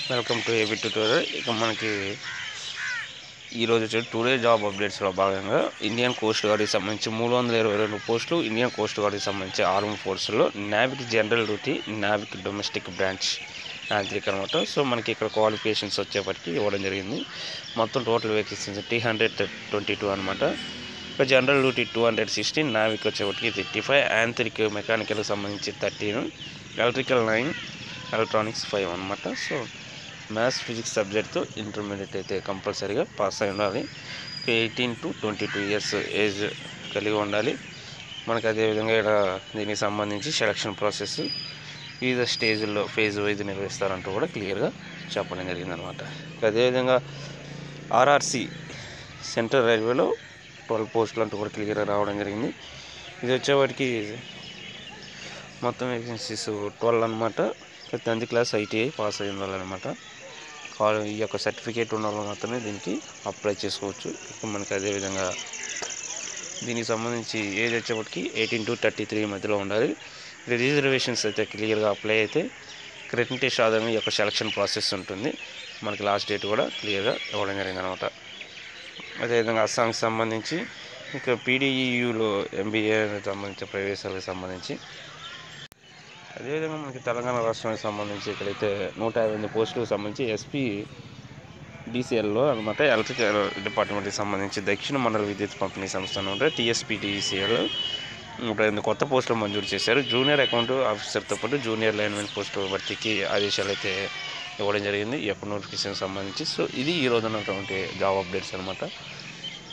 welcome to AB tutorial ఇక మనకి ఈరోజు వచ్చి టుడే జాబ్ అప్డేట్స్లో భాగంగా ఇండియన్ కోస్ట్ గార్డ్కి సంబంధించి మూడు వందల ఇరవై రెండు పోస్టులు ఇండియన్ కోస్ట్ గార్డ్కి సంబంధించి ఆర్మ్ ఫోర్స్లో Navik general duty Navik domestic branch Yantrik అనమాట సో మనకి ఇక్కడ క్వాలిఫికేషన్స్ వచ్చేప్పటికి ఇవ్వడం జరిగింది మొత్తం total vacancies three hundred twenty two అనమాట ఇక general duty two hundred sixteen Navik వచ్చేప్పటికి థర్టీ ఫైవ్ యాంత్రిక్ మెకానికల్కి సంబంధించి thirteen electrical nine electronics five అనమాట సో మ్యాథ్స్ ఫిజిక్స్ సబ్జెక్ట్తో ఇంటర్మీడియట్ అయితే కంపల్సరీగా పాస్ అయి ఉండాలి eighteen to twenty two years age కలిగి ఉండాలి మనకు అదేవిధంగా ఇక్కడ దీనికి సంబంధించి సెలక్షన్ ప్రాసెస్ వివిధ స్టేజ్ల్లో ఫేజ్ వైజ్ నిర్వహిస్తారంటూ కూడా క్లియర్గా చెప్పడం జరిగిందనమాట అదేవిధంగా ఆర్ఆర్సి సెంట్రల్ రైల్వేలో ట్వెల్వ్ పోస్టులు అంటూ కూడా క్లియర్గా రావడం జరిగింది ఇది వచ్చేవాటికి మొత్తం వేకెన్సీస్ ట్వెల్వ్ అనమాట టెన్త్ క్లాస్ ఐటీఐ పాస్ అయి ఉండాలన్నమాట కాల్ ఈ యొక్క సర్టిఫికేట్ ఉన్న వాళ్ళు మాత్రమే దీనికి అప్లై చేసుకోవచ్చు ఇక మనకి అదేవిధంగా దీనికి సంబంధించి ఏజ్ వచ్చేప్పటికి ఎయిటీన్ టు థర్టీ త్రీ మధ్యలో ఉండాలి రిజర్వేషన్స్ అయితే క్లియర్గా అప్లై అయితే రిటర్న్ టెస్ట్ ఆధారంగా ఈ యొక్క సెలక్షన్ ప్రాసెస్ ఉంటుంది మనకి లాస్ట్ డేట్ కూడా క్లియర్గా ఇవ్వడం జరిగింది అనమాట అదేవిధంగా అస్సాంకి సంబంధించి ఇక పీడీఈయూలో ఎంబీఏ సంబంధించిన ప్రవేశాలకు సంబంధించి అదేవిధంగా మనకి తెలంగాణ రాష్ట్రానికి సంబంధించి ఇక్కడైతే నూట యాభై ఎనిమిది పోస్టులకు సంబంధించి ఎస్పీ డీసీఎల్లో అనమాట ఎలక్ట్రికల్ డిపార్ట్మెంట్కి సంబంధించి దక్షిణ మండల విద్యుత్ పంపిణీ సంస్థ అనమాట టీఎస్పీ డిసిఎల్ నూట ఎనిమిది కొత్త పోస్టులు మంజూరు చేశారు జూనియర్ అకౌంట్ ఆఫీసర్తో పాటు జూనియర్ లైన్మెన్ పోస్టు భర్తీకి ఆదేశాలు అయితే ఇవ్వడం జరిగింది ఈ యొక్క నోటిఫికేషన్ సంబంధించి సో ఇది ఈ రోజు ఉన్నటువంటి జాబ్ అప్డేట్స్ అనమాట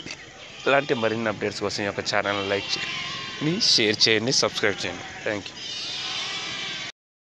ఇలాంటి మరిన్ని అప్డేట్స్ కోసం ఈ యొక్క ఛానల్ లైక్ చేయండి షేర్ చేయండి సబ్స్క్రైబ్ చేయండి థ్యాంక్ యూ